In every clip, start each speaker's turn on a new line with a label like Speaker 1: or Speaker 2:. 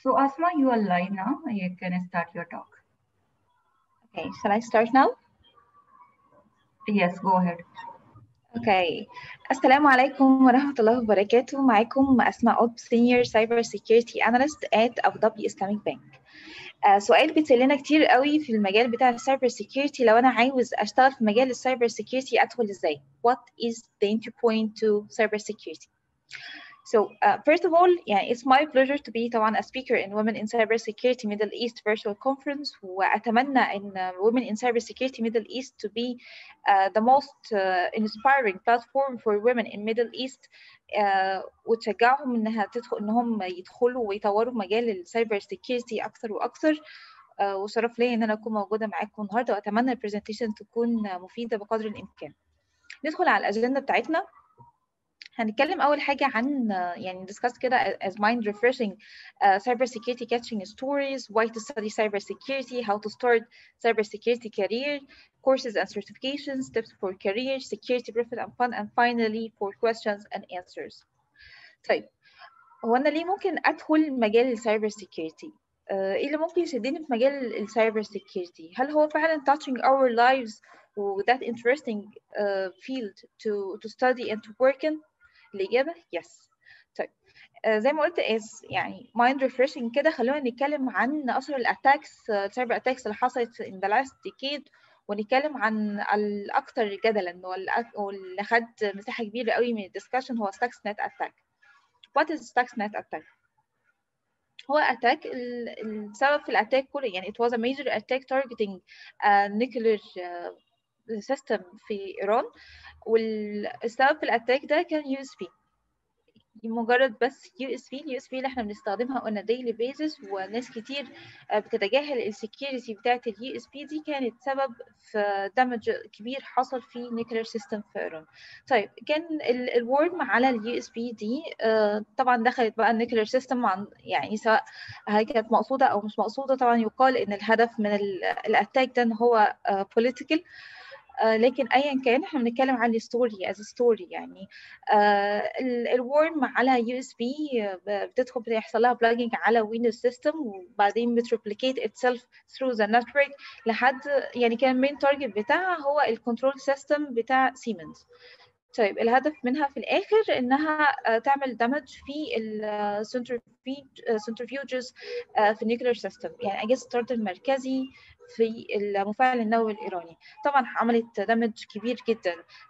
Speaker 1: So Asma, you are live now. You can start your talk.
Speaker 2: Okay, shall I start now?
Speaker 1: Yes, go ahead.
Speaker 2: Okay. السلام عليكم ورحمة الله وبركاته معاكم أسماء أوب Senior Cyber Security Analyst at أبو ظبي Islamic Bank. آه سؤال بيتسألنا كتير قوي في المجال بتاع السايبر سيكيورتي لو أنا عاوز أشتغل في مجال السايبر سيكيورتي أدخل إزاي؟ What is the entry point to cyber security? So uh, first of all, yeah, it's my pleasure to be طبعا a speaker in Women in Cybersecurity Middle East virtual conference وأتمنى إن Women in Cybersecurity Middle East to be uh, the most uh, inspiring platform for women in Middle East uh, وتشجعهم إنها تدخل إنهم يدخلوا ويطوروا مجال السايبر سيكيورتي أكثر وأكثر uh, وشرف ليا إن أنا أكون موجودة معاكم النهاردة وأتمنى البرزنتيشن تكون مفيدة بقدر الإمكان. ندخل على الأجندة بتاعتنا. هنتكلم اول حاجه عن يعني discuss كده as mind refreshing uh, cyber security catching stories why to study cyber security how to start cyber security career courses and certifications tips for career security profit and fun and finally for questions and answers طيب هو انا ليه ممكن ادخل مجال السايبر سيكيورتي uh, ايه اللي ممكن يشدني في مجال السايبر سيكيورتي هل هو فعلا touching our lives و that interesting uh, field to to study and to work in الإجابة yes طيب آه زي ما قلت is يعني mind refreshing كده خلونا نتكلم عن أثر الأتاكس السايبر أتاكس اللي حصلت in the last decade ونتكلم عن الأكثر جدلا واللي خد مساحة كبيرة قوي من الدiscussion هو Stuxnet attack what is Stuxnet attack هو اتاك السبب في الاتاك كله يعني it was a major attack targeting a nuclear system في ايران والسبب في الاتاك ده كان يو اس بي مجرد بس يو اس بي اليو اس بي اللي احنا بنستخدمها on a daily basis وناس كتير بتتجاهل السكيورتي بتاعه اليو اس بي دي كانت سبب في دمج كبير حصل في نيكلير سيستم في ايران طيب كان الورم على اليو اس بي دي طبعا دخلت بقى النيكلير سيستم عن يعني سواء هي كانت مقصوده او مش مقصوده طبعا يقال ان الهدف من الاتاك ده ان هو political آه لكن ايا كان احنا بنتكلم عن الستوري از ستوري يعني آه الورم على يو اس بي بتدخل بيحصل لها بلاجنج على ويندوز سيستم وبعدين بتريبليكيت اتسيلف ثرو ذا نتورك لحد يعني كان المين تارجت بتاعها هو الكنترول سيستم بتاع سيمنز طيب الهدف منها في الاخر انها تعمل دمج في السنترفيوجز في النيوكلير سيستم يعني اجهزه الطرد المركزي في المفاعل النووي الإيراني طبعا عملت دمج كبير جدا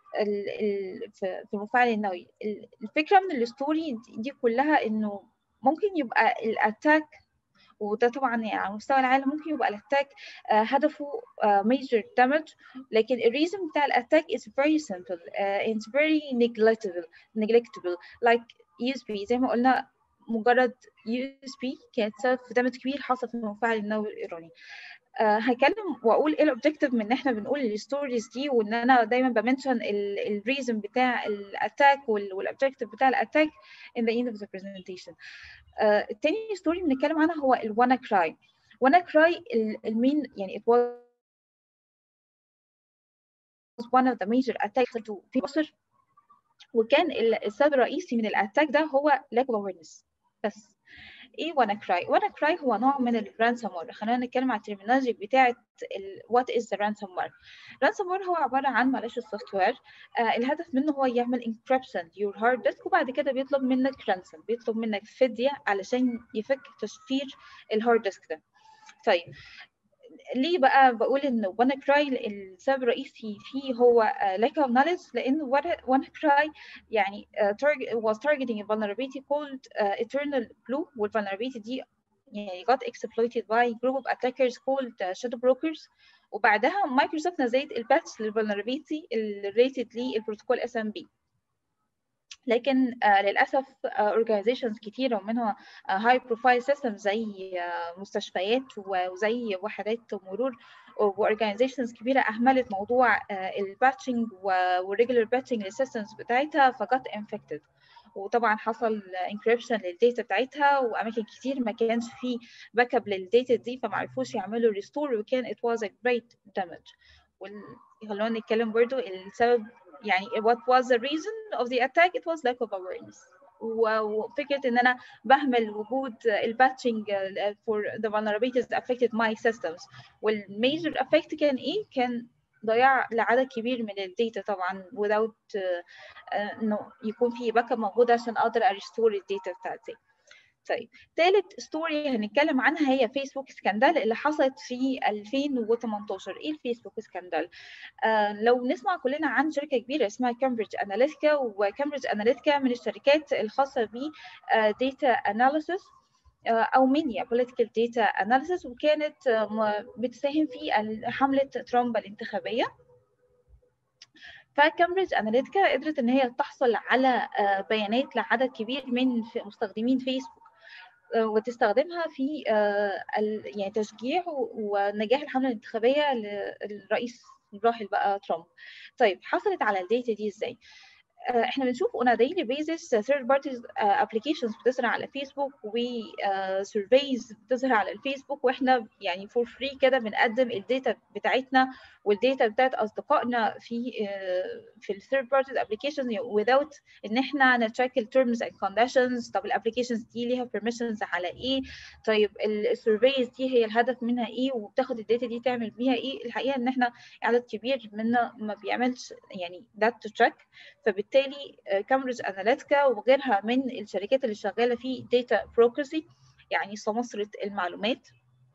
Speaker 2: في المفاعل النووي الفكرة من الستوري دي كلها إنه ممكن يبقى الأتاك وده طبعا يعني على مستوى العالم ممكن يبقى الاتاك هدفه major damage لكن الريزن بتاع الاتاك is very simple uh, it's very neglectable neglectable like USB زي ما قلنا مجرد USB كانت سبب في دمج كبير حصل في المفاعل النووي الإيراني Uh, هتكلم واقول ايه الاوبجيكتيف من ان احنا بنقول الستوريز دي وان انا دايما بمنشن الريزن بتاع الاتاك والاوبجيكتيف بتاع الاتاك in the end of the presentation. Uh, التاني ستوري بنتكلم عنها هو الوانا كراي. وانا كراي المين يعني it was one of the major attacks في مصر وكان السبب الرئيسي من الاتاك ده هو lack of awareness بس ايه وانا كراي وانا كراي هو نوع من الرانسوم وير خلينا نتكلم على الترمينولوجي بتاعه وات از ذا رانسوم وير رانسوم وير هو عباره عن معلش السوفت وير آه الهدف منه هو يعمل انكربشن يور هارد ديسك وبعد كده بيطلب منك رانسوم بيطلب منك فديه علشان يفك تشفير الهارد ديسك ده طيب ليه بقى بقول ان وانا كراي السبب الرئيسي فيه هو uh, lack of knowledge لان وانا كراي يعني uh, target, was targeting a vulnerability called uh, eternal blue والvulnerability دي يعني got exploited by group of attackers called uh, shadow brokers وبعدها مايكروسوفت نزلت الباتش للفولنربيلتي اللي ريتد للبروتوكول اس ام بي لكن uh, للاسف اورجانيزيشنز uh, كتيره ومنها هاي بروفايل سيستم زي uh, مستشفيات وزي وحدات مرور واورجانيزيشنز كبيره اهملت موضوع الباتشنج والريجولار باتشنج للسيستمز بتاعتها فجت انفكتد وطبعا حصل انكريبشن للداتا بتاعتها واماكن كتير ما كانش في باك اب للداتا دي فما عرفوش يعملوا ريستور وكان it was a great damage خلونا نتكلم برضو السبب يعني what was the reason of the attack it was lack of awareness وفكره ان انا بهمل وجود الباتشنج for the vulnerabilities that affected my systems والميجر افكت كان ايه كان ضياع لعدد كبير من الداتا طبعا without انه يكون في باك اب موجود عشان اقدر اريستور الداتا بتاعتي طيب ثالث ستوري هنتكلم عنها هي فيسبوك سكاندال اللي حصلت في 2018 ايه الفيسبوك سكاندال آه لو نسمع كلنا عن شركه كبيره اسمها كامبريدج اناليتيكا وكامبريدج اناليتيكا من الشركات الخاصه ب داتا اناليسيس او ميديا بوليتيكال داتا اناليسيس وكانت بتساهم في حمله ترامب الانتخابيه فكامبريدج اناليتيكا قدرت ان هي تحصل على بيانات لعدد كبير من مستخدمين فيسبوك وتستخدمها في يعني تشجيع ونجاح الحمله الانتخابيه للرئيس الراحل بقى ترامب طيب حصلت على الداتا دي ازاي احنا بنشوف on a daily basis third parties applications بتظهر على فيسبوك و surveys بتظهر على الفيسبوك واحنا يعني for free كده بنقدم الداتا بتاعتنا والداتا بتاعت اصدقائنا في في ال third parties applications without ان احنا نتشيك ال terms and conditions طب الابلكيشنز دي ليها permissions على ايه طيب السيرفيز دي هي الهدف منها ايه وبتاخد الداتا دي تعمل بيها ايه الحقيقه ان احنا عدد كبير منا ما بيعملش يعني that to check فبالتالي وبالتالي كامبريدج اناليتيكا وغيرها من الشركات اللي شغاله في داتا بروكرسي يعني سمسره المعلومات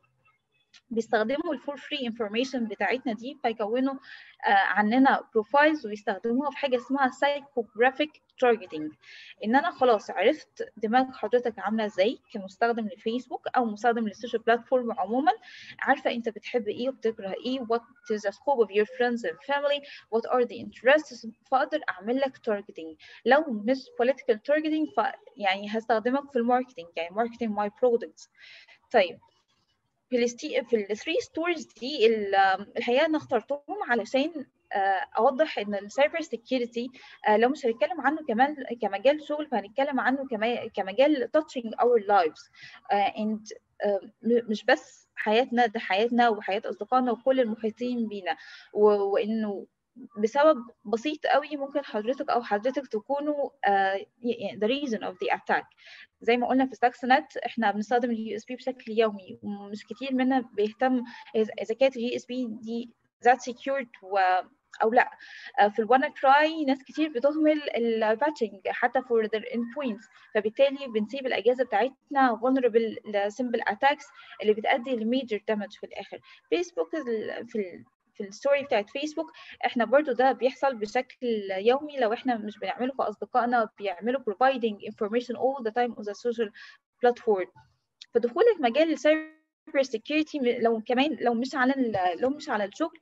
Speaker 2: بيستخدموا الفور فري انفورميشن بتاعتنا دي فيكونوا عننا بروفايلز ويستخدموها في حاجه اسمها سايكوجرافيك تارجتنج ان انا خلاص عرفت دماغ حضرتك عامله ازاي كمستخدم للفيسبوك او مستخدم للسوشيال بلاتفورم عموما عارفه انت بتحب ايه وبتكره ايه what is the scope of your friends and family what are the interests فاقدر اعمل لك targeting لو مش political targeting ف يعني هستخدمك في الماركتنج يعني marketing my products طيب في الستي في الثري ستوريز دي الحقيقه انا اخترتهم علشان اوضح ان السايبر سيكيورتي لو مش هنتكلم عنه كمان كمجال شغل فهنتكلم عنه كمجال touching our lives and مش بس حياتنا ده حياتنا وحياه اصدقائنا وكل المحيطين بينا وانه بسبب بسيط قوي ممكن حضرتك او حضرتك تكونوا uh, the reason of the attack زي ما قلنا في ستاكسنت احنا بنستخدم اليو اس بي بشكل يومي ومش كتير منا بيهتم اذا كانت اليو اس بي دي ذات سكيورد و او لا في الوانا تراي ناس كتير بتهمل الباتشنج حتى فور their endpoints فبالتالي بنسيب الاجهزه بتاعتنا vulnerable لسمبل اتاكس اللي بتؤدي لميجر دامج في الاخر فيسبوك في في الستوري بتاعت فيسبوك احنا برضو ده بيحصل بشكل يومي لو احنا مش بنعمله في اصدقائنا بيعملوا providing information all the time on the social platform فدخولك مجال السايبر سيكيورتي لو كمان لو مش على لو مش على الشغل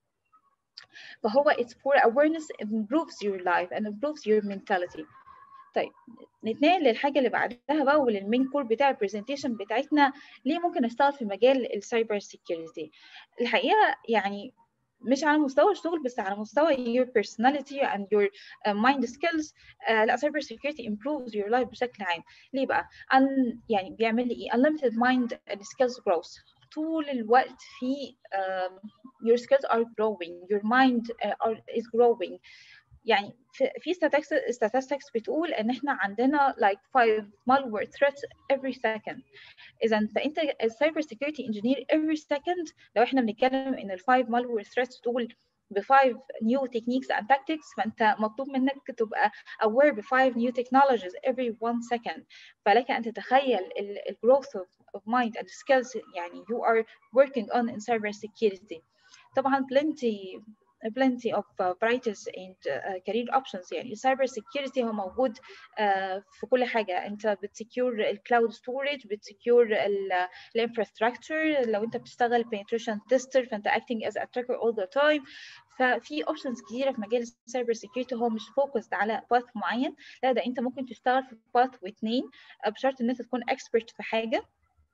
Speaker 2: فهو it's for awareness improves your life and improves your mentality طيب نتنقل للحاجه اللي بعدها بقى وللمين كور بتاع البرزنتيشن بتاعتنا ليه ممكن اشتغل في مجال السايبر سيكيورتي الحقيقه يعني مش على مستوى الشغل بس على مستوى your personality and your uh, mind skills uh, لا cyber security improves your life بشكل عام ليه بقى؟ Un, يعني بيعمل لي ايه؟ unlimited mind and skills growth طول الوقت في um, your skills are growing your mind uh, are, is growing يعني في statistics بتقول ان احنا عندنا like five malware threats every second اذا فانت السايبر سيكيورتي انجينير every second لو احنا بنتكلم ان الفايف malware threats دول بفايف new techniques and tactics فانت مطلوب منك تبقى aware بفايف new technologies every one second فلك ان تتخيل ال growth of, of mind and skills يعني you are working on in cyber security طبعا plenty plenty of uh, varieties and uh, career options يعني cyber security هو موجود uh, في كل حاجة انت بتسكيور الكلاود ستورج بتسكيور الانفراستراكشر لو انت بتشتغل penetration tester فانت acting as a tracker all the time ففي اوبشنز كتيره في مجال السايبر سيكيورتي هو مش فوكسد على باث معين لا ده انت ممكن تشتغل في باث واثنين بشرط ان انت تكون اكسبرت في حاجه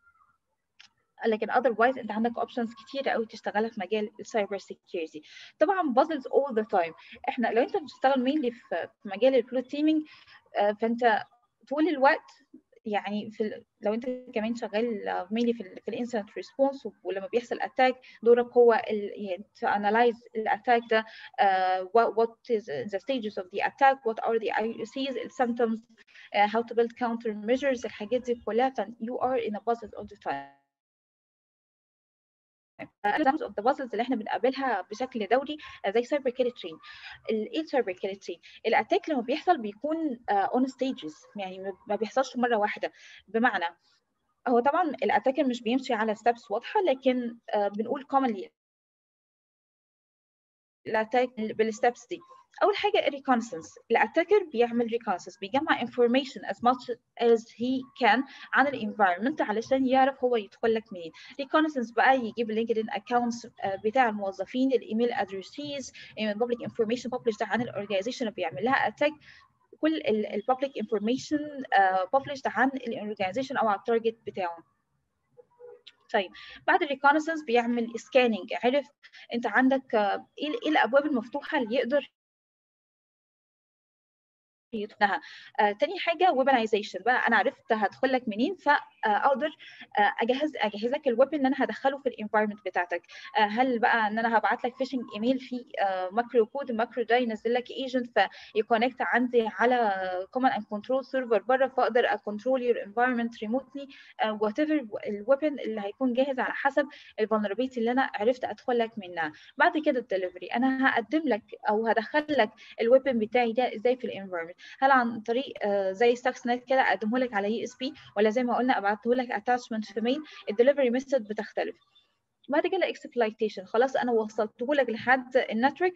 Speaker 2: لكن otherwise انت عندك اوبشنز كتيره قوي تشتغلها في مجال السايبر سيكيورتي طبعا بازلز all the time احنا لو انت بتشتغل mainly في مجال البلو تيمينج فانت طول الوقت يعني في ال... لو انت كمان شغال مينلي في ال في الانسيدنت ريسبونس ولما بيحصل اتاك دورك هو ال... يعني to analyze الاتاك ده uh, what, what is the stages of the attack what are the IUCs the symptoms uh, how to build countermeasures الحاجات دي كلها ف you are in a puzzle all the time examples of the puzzles اللي احنا بنقابلها بشكل دوري زي سايبر كيلترين ايه السايبر كيلترين الاتاك لما بيحصل بيكون اون uh, ستيجز يعني ما بيحصلش مره واحده بمعنى هو طبعا الاتاكر مش بيمشي على ستبس واضحه لكن uh, بنقول commonly الاتاك بالستبس دي اول حاجه الريكونسنس الاتاكر بيعمل ريكونسنس بيجمع information as much as he can عن الانفايرمنت علشان يعرف هو يدخل لك منين ريكونسنس بقى يجيب اللينكدين اكونتس بتاع الموظفين الايميل ادريسيز الببليك انفورميشن ببلش عن الاورجنايزيشن اللي بيعمل لها اتاك كل الببليك انفورميشن ببلش عن الاورجنايزيشن او على التارجت بتاعه طيب بعد الريكونسنس بيعمل سكاننج عرف انت عندك ايه الابواب المفتوحه اللي يقدر يدخلها آه، تاني حاجه ويبنايزيشن بقى انا عرفت هدخل لك منين فاقدر آه، اجهز اجهزك الويب ان انا هدخله في الانفايرمنت بتاعتك آه، هل بقى ان انا هبعت لك فيشنج ايميل في ماكرو كود الماكرو ده ينزل لك ايجنت فيكونكت عندي على كوماند اند كنترول سيرفر بره فاقدر اكونترول يور انفايرمنت ريموتلي وات ايفر الويبن اللي هيكون جاهز على حسب الفولنربيلتي اللي انا عرفت ادخل لك منها بعد كده الدليفري انا هقدم لك او هدخل لك الويبن بتاعي ده ازاي في الانفايرمنت هل عن طريق زي ستاكس نت كده اقدمه لك على يو اس بي ولا زي ما قلنا ابعته لك اتاتشمنت في ميل الدليفري ميثود بتختلف بعد كده اكسبلايتيشن خلاص انا وصلته لك لحد النتورك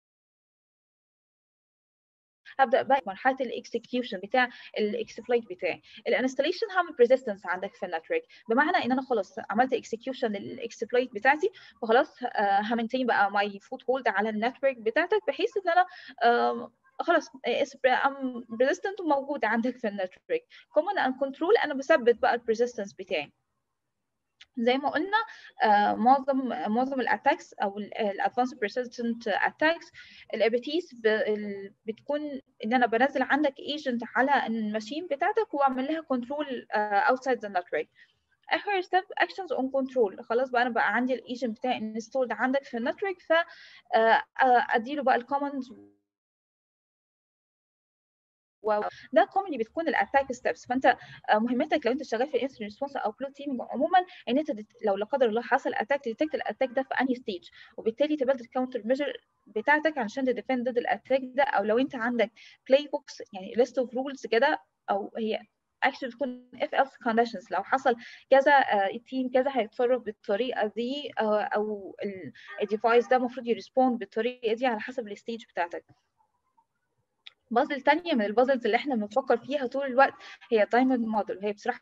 Speaker 2: هبدا بقى مرحله الاكسكيوشن بتاع الاكسبلويت بتاعي الانستليشن هعمل بريزيستنس عندك في النتورك بمعنى ان انا خلاص عملت اكسكيوشن للاكسبلويت بتاعتي فخلاص همنتين بقى ماي فوت هولد على النتورك بتاعتك بحيث ان انا خلاص ام ريزيستنت وموجود عندك في النتورك كوماند اند كنترول انا بثبت بقى البريزيستنس بتاعي زي ما قلنا آه معظم معظم الاتاكس او الادفانس بيرسيستنت اتاكس الابيتيز بتكون ان انا بنزل عندك ايجنت على الماشين بتاعتك واعمل لها كنترول اوتسايد ذا نتورك اخر ستيب اكشنز اون كنترول خلاص بقى انا بقى عندي الايجنت بتاعي انستولد عندك في النتورك ف اديله بقى الكوماندز وده كومنلي بتكون الاتاك ستيبس فانت مهمتك لو انت شغال في الانسيدنت ريسبونس او بلو تيم عموما ان انت لو لا قدر الله حصل اتاك تديتكت الاتاك ده في انهي ستيج وبالتالي تبلد الكاونتر ميجر بتاعتك علشان تديفند ضد الاتاك ده او لو انت عندك بلاي بوكس يعني ليست اوف رولز كده او هي اكشلي تكون اف else conditions لو حصل كذا التيم كذا هيتصرف بالطريقه دي او الديفايس ده المفروض يريسبوند بالطريقه دي على حسب الستيج بتاعتك بازل تانية من البازلز اللي احنا بنفكر فيها طول الوقت هي دايموند موديل هي بصراحة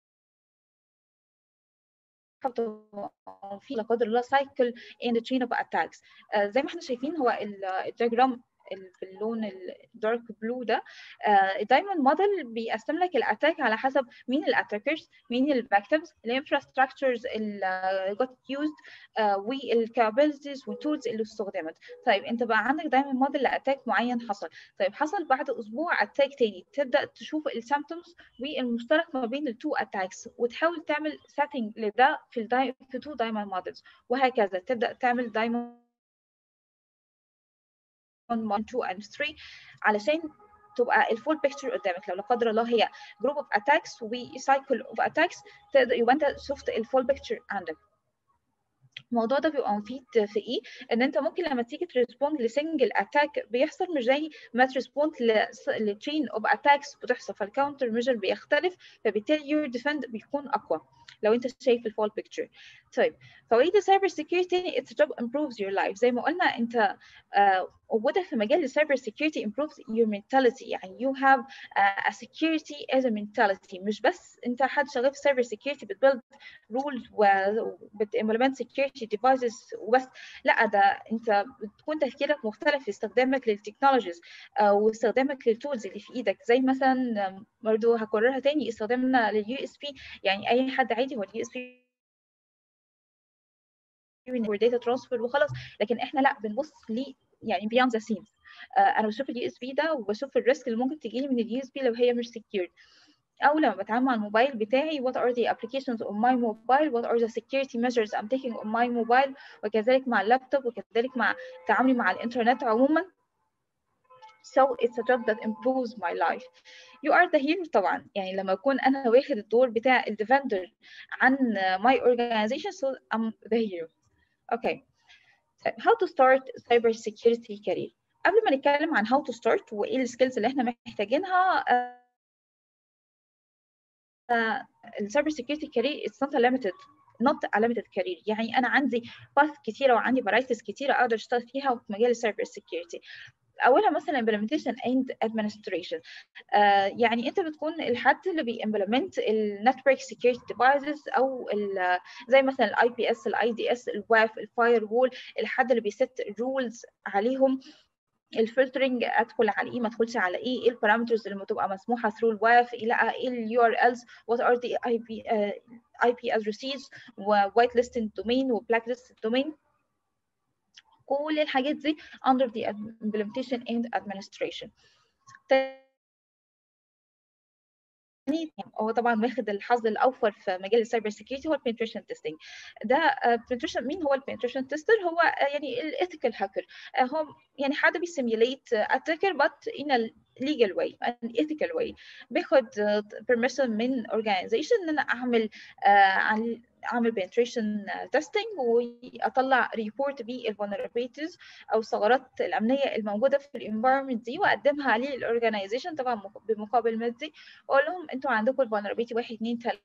Speaker 2: في لا قدر الله سايكل ان تشين اوف اتاكس زي ما احنا شايفين هو الدياجرام في اللون الدارك بلو ده الدايموند موديل بيقسم لك الاتاك على حسب مين الاتاكرز مين الفيكتيمز الانفراستراكشرز اللي جت يوزد والكابابيلتيز والتولز اللي استخدمت طيب انت بقى عندك دايموند موديل لاتاك معين حصل طيب حصل بعد اسبوع اتاك تاني تبدا تشوف السيمبتومز والمشترك ما بين التو اتاكس وتحاول تعمل سيتنج لده في الداي في تو دايموند موديلز وهكذا تبدا تعمل دايموند 1 2 and 3 علشان تبقى الفول بيكتشر قدامك لو لا قدر الله هي جروب اوف اتاكس وسايكل اوف اتاكس تقدر يبقى انت شفت الفول بيكتشر عندك الموضوع ده بيبقى مفيد في ايه؟ ان انت ممكن لما تيجي تريسبوند لسنجل اتاك بيحصل مش زي ما تريسبوند لتشين اوف اتاكس بتحصل فالكاونتر ميجر بيختلف فبالتالي يور ديفند بيكون اقوى لو انت شايف الفول بيكتشر طيب فوائد السايبر سيكيورتي اتس جوب امبروفز يور لايف زي ما قلنا انت وجودك في مجال السايبر سيكيورتي improves your mentality يعني you have uh, a security as a mentality مش بس انت حد شغال في سايبر سيكيورتي بتبيلد رولز وبتimplement security devices وبس لا ده انت بتكون تفكيرك مختلف في استخدامك للتكنولوجيز uh, واستخدامك للتولز اللي في ايدك زي مثلا برضه هكررها تاني استخدامنا لليو اس بي يعني اي حد عادي هو اليو اس بي داتا ترانسفير وخلاص لكن احنا لا بنبص ل يعني beyond the scenes uh, انا بشوف اليو اس بي ده وبشوف الريسك اللي ممكن تجي لي من اليو اس بي لو هي مش secured او لما بتعامل مع الموبايل بتاعي what are the applications on my mobile what are the security measures I'm taking on my mobile وكذلك مع اللابتوب وكذلك مع تعاملي مع الانترنت عموما so it's a job that improves my life you are the hero طبعا يعني لما اكون انا واخد الدور بتاع الديفندر عن my organization so I'm the hero okay how to start cyber security career قبل ما نتكلم عن how to start وايه السكيلز اللي احنا محتاجينها السايبر سكيورتي كارير اتس نوت ليميتد not a limited career يعني انا عندي باث كتيره وعندي فرايتيز كتيره اقدر اشتغل فيها في مجال السايبر سكيورتي اولها مثلا implementation and administration آه يعني انت بتكون الحد اللي بيمبلمنت النتورك سكيورتي ديفايسز او زي مثلا الاي بي اس الاي دي اس الواف الفاير وول الحد اللي بيست رولز عليهم الفلترنج ادخل على ايه ما ادخلش على ايه ايه البارامترز اللي بتبقى مسموحه ثرو الواف لا ايه اليو ار الز وات ار ذا اي بي اي بي ادريسز ووايت ليستد دومين وبلاك ليستد دومين كل الحاجات دي under the implementation and administration هو طبعا واخد الحظ الاوفر في مجال السايبر سكيورتي هو البنتريشن تيستنج ده بنتريشن مين هو البنتريشن تيستر هو يعني الايثيكال هاكر هو يعني حد بيسيميوليت اتاكر بس in a legal way an ethical way باخد permission من organization ان انا اعمل اعمل penetration testing واطلع ريبورت بالفولنربيلتيز او الثغرات الامنيه الموجوده في الانفايرمنت دي واقدمها للاورجنايزيشن طبعا بمقابل مادي واقول لهم انتوا عندكم الفولنربيلتي 1 2 3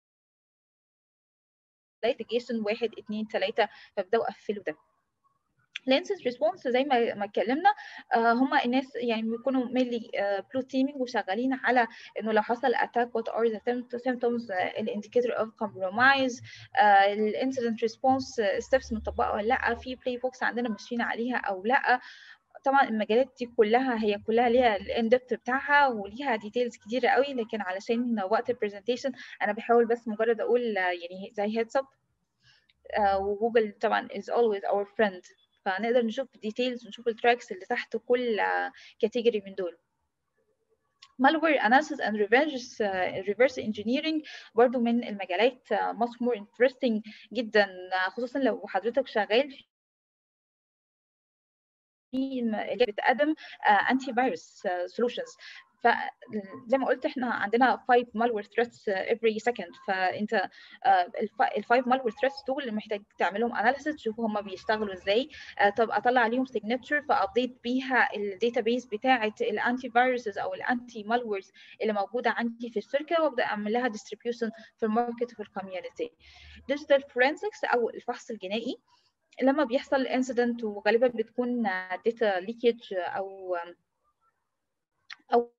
Speaker 2: litigation 1 2 3 فابداوا قفلوا ده الانسنت ريسبونس زي ما ما اتكلمنا آه هم الناس يعني بيكونوا مينلي بلو تيمينج وشغالين على انه لو حصل اتاك وات ار ذا symptoms الانديكيتور اوف كومبرومايز الانسيدنت ريسبونس ستيبس مطبقه ولا لا في بلاي بوكس عندنا ماشيين عليها او لا طبعا المجالات دي كلها هي كلها ليها الاندبت بتاعها وليها ديتيلز كتيره قوي لكن علشان وقت البرزنتيشن انا بحاول بس مجرد اقول يعني زي هيدز اب وجوجل طبعا is always our friend فنقدر نشوف ديتيلز ونشوف التراكس اللي تحت كل كاتيجوري من دول malware analysis and reverse uh, reverse engineering برضو من المجالات uh, much more interesting جدا uh, خصوصا لو حضرتك شغال في بتقدم انتي فيروس سولوشنز فزي ما قلت احنا عندنا 5 malware threats every second فانت الفايف malware threats دول محتاج تعملهم analysis تشوفوا هم بيشتغلوا ازاي طب اطلع عليهم signature فابديت بيها الداتابيس بتاعه الانتي فيروسز او الانتي malwares اللي موجوده عندي في الشركه وابدا اعمل لها distribution في الماركت وفي الكوميونتي digital forensics او الفحص الجنائي لما بيحصل انسيدنت وغالبا بتكون داتا ليكج او او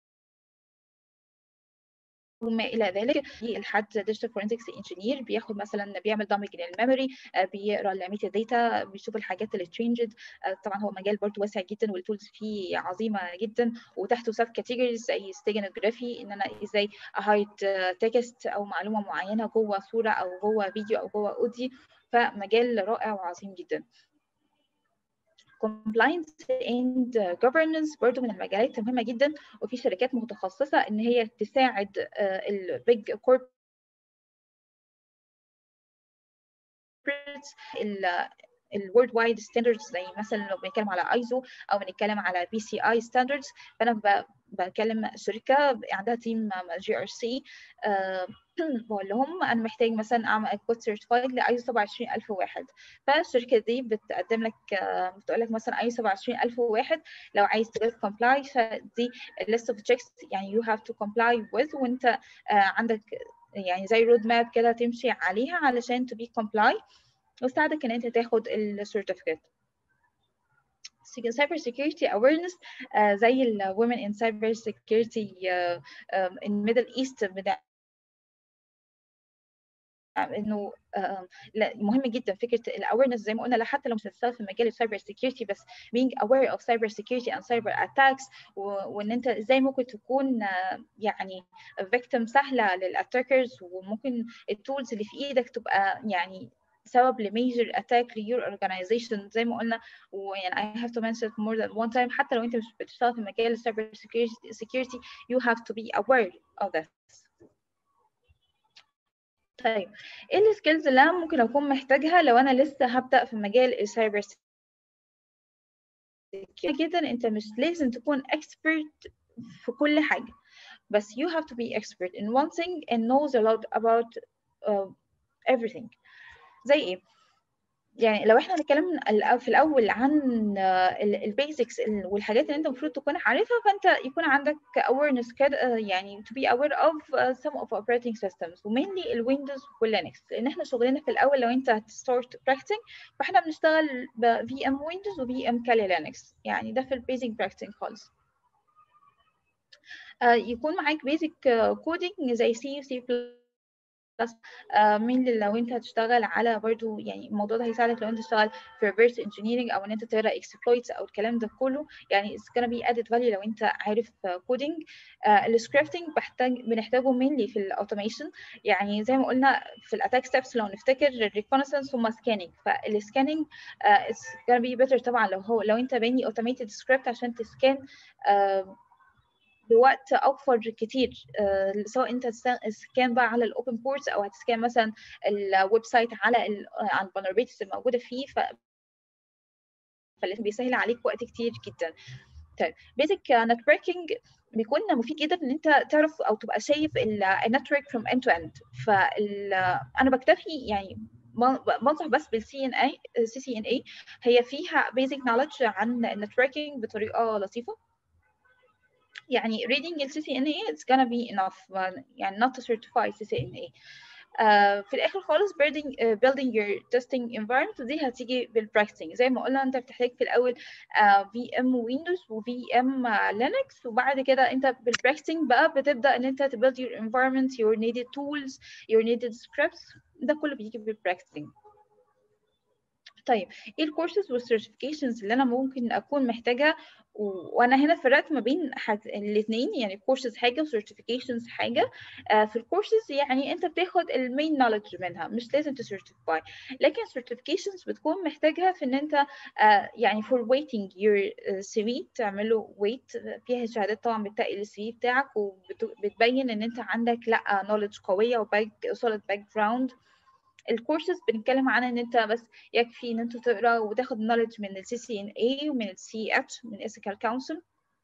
Speaker 2: وما الى ذلك الحد ديجيتال فورنسكس انجينير بياخد مثلا بيعمل دامج للميموري بيقرا الميتا داتا بيشوف الحاجات اللي تشينجد طبعا هو مجال برضه واسع جدا والتولز فيه عظيمه جدا وتحته سب كاتيجوريز زي ستيجنوجرافي ان انا ازاي اهايد تكست او معلومه معينه جوه صوره او جوه فيديو او جوه اوديو فمجال رائع وعظيم جدا compliance and governance برضو من المجالات المهمة جدا وفي شركات متخصصة ان هي تساعد البيج كوربريتس الورد وايد ستاندردز زي مثلا لو بنتكلم على ايزو او بنتكلم على بي سي اي ستاندردز فانا بكلم شركه عندها تيم جي ار سي بقول لهم انا محتاج مثلا اعمل كود سيرتيفايد لايزو 27001 فالشركه دي بتقدم لك بتقول لك مثلا ايزو 27001 لو عايز تجيب كومبلاي فدي ليست اوف تشيكس يعني يو هاف تو كومبلاي وذ وانت عندك يعني زي رود ماب كده تمشي عليها علشان تو بي كومبلاي وتساعدك ان انت تاخد السيرتيفيكت cyber security awareness uh, زي ال women in cyber security uh, um, in middle east بدا انه مهم جدا فكره الاويرنس زي ما قلنا حتى لو مش هتشتغل في مجال السايبر سيكيورتي بس being aware of cyber security and cyber attacks وان انت ازاي ممكن تكون يعني victim سهله للاتاكرز وممكن التولز اللي في ايدك تبقى يعني سبب لميجر اتاك ليور اورجانيزيشن زي ما قلنا ويعني I have to mention it more than one time حتى لو انت مش بتشتغل في مجال السايبر security you have to be aware of this طيب ايه السكيلز اللي انا ممكن اكون محتاجها لو انا لسه هبدا في مجال السايبر جدا انت مش لازم تكون expert في كل حاجه بس you have to be expert in one thing and knows a lot about uh, everything زي ايه يعني لو احنا هنتكلم في الاول عن البيزكس والحاجات اللي انت المفروض تكون عارفها فانت يكون عندك awareness كده يعني to be aware of some of operating systems ومينلي الويندوز واللينكس لان احنا شغلنا في الاول لو انت هتستارت براكتنج فاحنا بنشتغل ب في ام ويندوز وفي ام كالي لينكس يعني ده في البيزك براكتنج خالص يكون معاك بيزك كودينج زي سي وسي بلس مين لو انت هتشتغل على برضو يعني الموضوع ده هيساعدك لو انت تشتغل في reverse engineering او ان انت تقرا exploits او الكلام ده كله يعني it's gonna be added value لو انت عارف كودينج السكريبتنج بحتاج بنحتاجه mainly في الاوتوميشن يعني زي ما قلنا في الاتاك ستيبس لو نفتكر الريكونسنس ثم سكاننج فالسكاننج it's gonna be better طبعا لو هو لو انت باني automated script عشان تسكان uh, بوقت اوفر كتير uh, سواء انت تسكان بقى على الاوبن بورتس او هتسكان مثلا الويب سايت على ال على الفولنربيلتيز الموجوده فيه ف فاللي بيسهل عليك وقت كتير جدا طيب بيزك نتوركينج بيكون مفيد جدا ان انت تعرف او تبقى شايف النتورك فروم اند تو اند فال انا بكتفي يعني بنصح بس بالسي ان اي سي سي ان اي هي فيها بيزك نولج عن النتوركينج بطريقه لطيفه يعني reading ال CCNA it's gonna be enough يعني not to certify CCNA uh, في الاخر خالص building uh, building your testing environment ودي هتيجي بالبراكتسنج زي ما قلنا انت بتحتاج في الاول في ام ويندوز وفي ام لينكس وبعد كده انت بالبراكتسنج بقى بتبدا ان انت تبيلد your environment your needed tools your needed scripts ده كله بيجي بالبراكتسنج طيب ايه الكورسز والسيرتيفيكيشنز اللي انا ممكن اكون محتاجه وانا هنا فرقت ما بين الاثنين يعني كورسز حاجه وسيرتيفيكيشنز حاجه آه في الكورسز يعني انت بتاخد المين نولج منها مش لازم تسيرتيفاي لكن السيرتيفيكيشنز بتكون محتاجها في ان انت آه يعني فور ويتنج يور سي في تعمله ويت فيها شهادات طبعا بتقل السي في بتاعك وبتبين ان انت عندك لا نولج قويه وباك سوليد باك جراوند الكورسز بنتكلم عن ان انت بس يكفي ان انت تقرا وتاخد نولج من السي سي ان اي ومن السي اتش من اسكال كونسل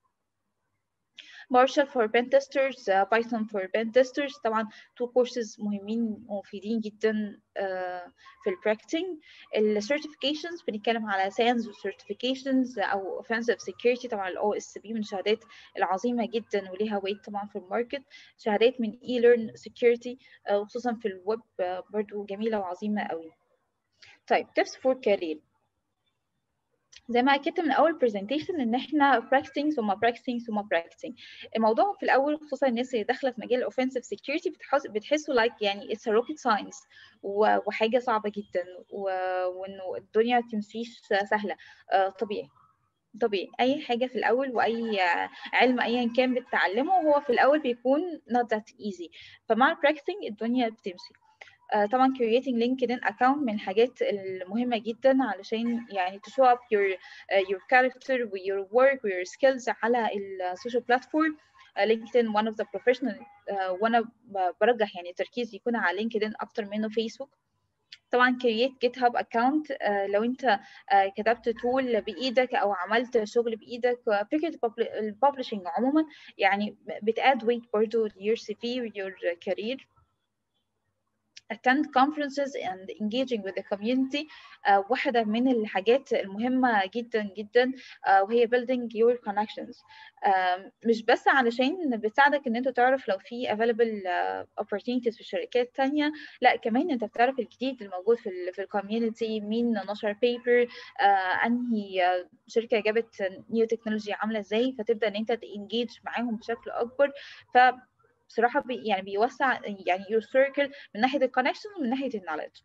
Speaker 2: مارشال فور بين تيسترز بايثون فور بين تيسترز طبعا تو كورسز مهمين ومفيدين جدا uh, في البراكتنج السيرتيفيكيشنز بنتكلم على ساينس سيرتيفيكيشنز او اوفنسيف سكيورتي طبعا الاو اس بي من الشهادات العظيمه جدا وليها ويت طبعا في الماركت شهادات من اي ليرن سكيورتي وخصوصا في الويب uh, برضو جميله وعظيمه قوي طيب tips for career زي ما اكدت من اول برزنتيشن ان احنا براكتسنج ثم براكتسنج ثم براكتسنج الموضوع في الاول خصوصا الناس اللي داخله في مجال الاوفنسيف سكيورتي بتحس بتحسوا لايك like يعني اتس روكيت ساينس وحاجه صعبه جدا وانه الدنيا ما تمشيش سهله طبيعي طبيعي اي حاجه في الاول واي علم ايا كان بتتعلمه هو في الاول بيكون not that easy فمع البراكتسنج الدنيا بتمشي طبعا creating LinkedIn account من الحاجات المهمة جدا علشان يعني to show up your uh, your character و your work و your skills على السوشيال بلاتفورم LinkedIn one of the professional uh, وانا برجح يعني التركيز يكون على LinkedIn اكتر منه فيسبوك طبعا create GitHub account uh, لو انت uh, كتبت تول بايدك او عملت شغل بايدك uh, فكره الببلشنج عموما يعني بتاد ويت برضه your CV و your career attend conferences and engaging with the community uh, واحدة من الحاجات المهمة جدا جدا uh, وهي building your connections uh, مش بس علشان بتساعدك ان انت تعرف لو في available uh, opportunities في شركات تانية لا كمان انت بتعرف الجديد الموجود في ال في الكوميونتي مين نشر بيبر uh, انهي uh, شركة جابت نيو تكنولوجي عاملة ازاي فتبدأ ان انت تنجيج معاهم بشكل اكبر ف بصراحه بي يعني بيوسع يعني your circle من ناحيه الكونكشن ومن ناحيه النولج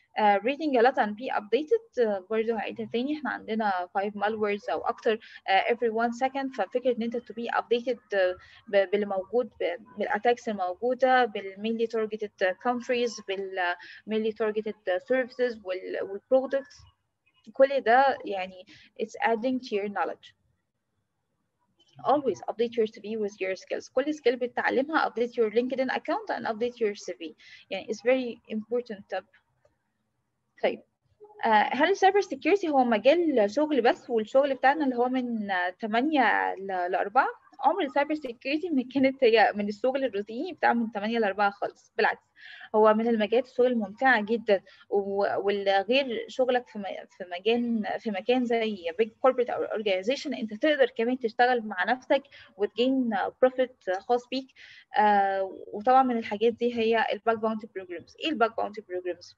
Speaker 2: uh, reading a lot and be updated uh, برضه هعيدها تاني احنا عندنا 5 malwares او اكتر uh, every one second ففكره ان انت to be updated uh, ب- باللي موجود ب- بالاتاكس الموجوده بالمينلي targeted countries بالمينلي targeted services وال- والبرودكتس كل ده يعني it's adding to your knowledge always update your CV with your skills كل skill بتتعلمها update your LinkedIn account and update your CV يعني it's very important tab طيب آه، هل السايبر سيكيورتي هو مجال شغل بس والشغل بتاعنا اللي هو من آه، 8 ل 4 عمر السايبر سيكيورتي ما كانت هي من الشغل الروتيني بتاع من 8 ل 4 خالص بالعكس هو من المجالات الشغل الممتعة جدا و- والغير شغلك في م- في مكان في مكان زي big corporate or organization انت تقدر كمان تشتغل مع نفسك وتجين بروفيت خاص بيك آه، وطبعا من الحاجات دي هي الباك باونتي بروجرامز ايه الباك باونتي بروجرامز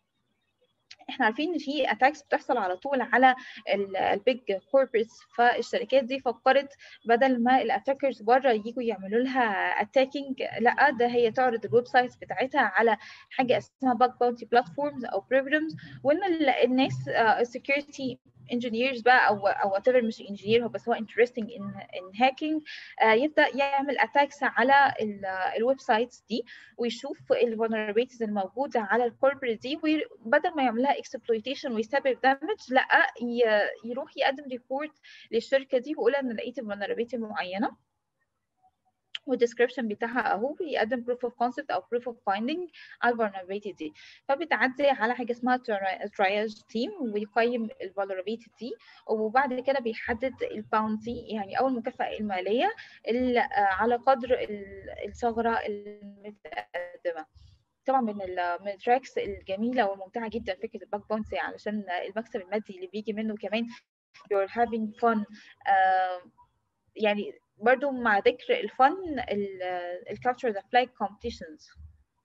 Speaker 2: احنا عارفين ان في اتاكس بتحصل على طول على البيج كوربريتس فالشركات دي فكرت بدل ما الاتاكرز بره يجوا يعملوا لها اتاكينج لا ده هي تعرض الويب سايتس بتاعتها على حاجه اسمها باك باونتي بلاتفورمز او بروجرامز وان ال- الناس السكيورتي انجينيرز بقى او او وات ايفر مش انجينير هو بس هو interesting in in hacking آه، يبدا يعمل اتاكس على الويب سايتس دي ويشوف الفولنربيلتيز الموجوده على الكوربريت دي وبدل ما يعملها اكسبلويتيشن ويسبب دامج لا ي- يروح يقدم ريبورت للشركه دي ويقول انا لقيت الفولنربيلتي معينه والديسكربشن بتاعها اهو بيقدم proof of concept او proof of finding على الفولنربيلتي دي فبتعدي على حاجه اسمها triage تيم ويقيم الفولنربيلتي دي وبعد كده بيحدد الباونتي يعني او المكافاه الماليه اللي آه، على قدر ال- الثغره المتقدمه طبعا من ال من التراكس الجميله والممتعه جدا فكره الباك باونتي علشان المكسب المادي اللي بيجي منه كمان you're having fun آه، يعني برضو مع ذكر الفن الكابتشر ذا فلاج competitions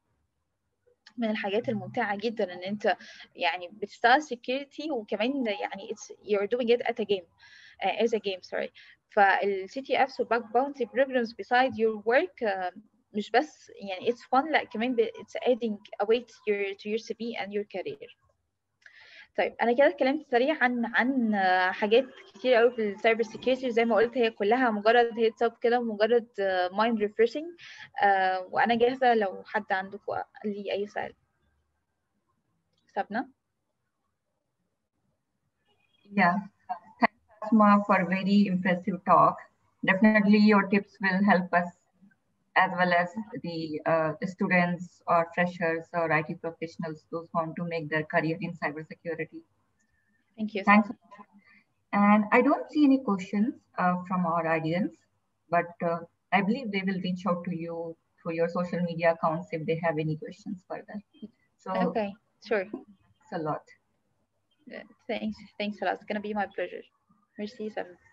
Speaker 2: من الحاجات الممتعة جدا ان انت يعني بتشتغل security وكمان يعني it's you're doing it at a game uh, as a game sorry فال CTFs و back bounty programs beside your work uh, مش بس يعني it's fun لا كمان ب- it's adding a weight to your to your CV and your career طيب انا كده اتكلمت سريع عن عن آه، حاجات كتير قوي في السايبر سيكيورتي زي ما قلت هي كلها مجرد هيدز اب كده مجرد مايند ريفريشنج وانا جاهزه لو حد عندكم لي اي سؤال سابنا
Speaker 1: Yeah. Thanks, Asma, for very impressive talk. Definitely, your tips will help us as well as the uh, students or freshers or IT professionals those who want to make their career in cybersecurity.
Speaker 2: thank you
Speaker 1: Thanks. And I don't see any questions uh, from our audience, but uh, I believe they will reach out to you through your social media accounts if they have any questions further. So
Speaker 2: okay sure
Speaker 1: thanks a lot.
Speaker 2: thanks thanks a lot it's gonna be my pleasure merci Sam